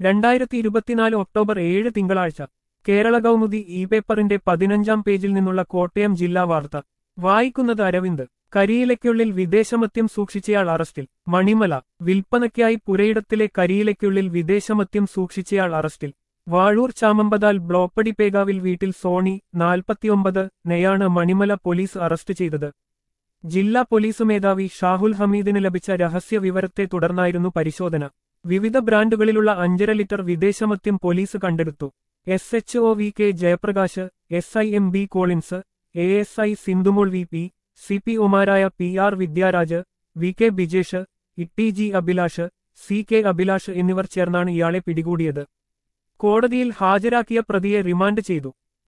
രണ്ടായിരത്തി ഇരുപത്തിനാല് ഒക്ടോബർ ഏഴ് തിങ്കളാഴ്ച കേരള കൗമുദി ഇ പേപ്പറിന്റെ പതിനഞ്ചാം പേജിൽ നിന്നുള്ള കോട്ടയം ജില്ലാ വാർത്ത വായിക്കുന്നത് അരവിന്ദ് കരിയിലയ്ക്കുള്ളിൽ വിദേശമദ്യം സൂക്ഷിച്ചയാൾ അറസ്റ്റിൽ മണിമല വിൽപ്പനയ്ക്കായി പുരയിടത്തിലെ കരിയിലയ്ക്കുള്ളിൽ വിദേശമദ്യം സൂക്ഷിച്ചയാൾ അറസ്റ്റിൽ വാഴൂർ ചാമമ്പതാൽ ബ്ലോപ്പടി പേകാവിൽ വീട്ടിൽ സോണി നാൽപ്പത്തിയൊമ്പത് നെയാണ് മണിമല പോലീസ് അറസ്റ്റ് ചെയ്തത് ജില്ലാ പോലീസ് മേധാവി ഷാഹുൽ ഹമീദിന് ലഭിച്ച രഹസ്യ വിവരത്തെ തുടർന്നായിരുന്നു പരിശോധന വിവിധ ബ്രാൻഡുകളിലുള്ള അഞ്ചര ലിറ്റർ വിദേശമദ്യം പോലീസ് കണ്ടെടുത്തു S H O V K Jayaprakash S I M B Collins A S I Sindhumol V P C P ഒമാരായ P R Vidyaraj V K Bijesh Itty G Abhilash C K Abhilash എന്നിവർ ചേർന്നാണ് ഇയാളെ പിടികൂടിയത് കോടതിയിൽ ഹാജരാക്കിയ പ്രതിയെ റിമാൻഡ് ചെയ്തു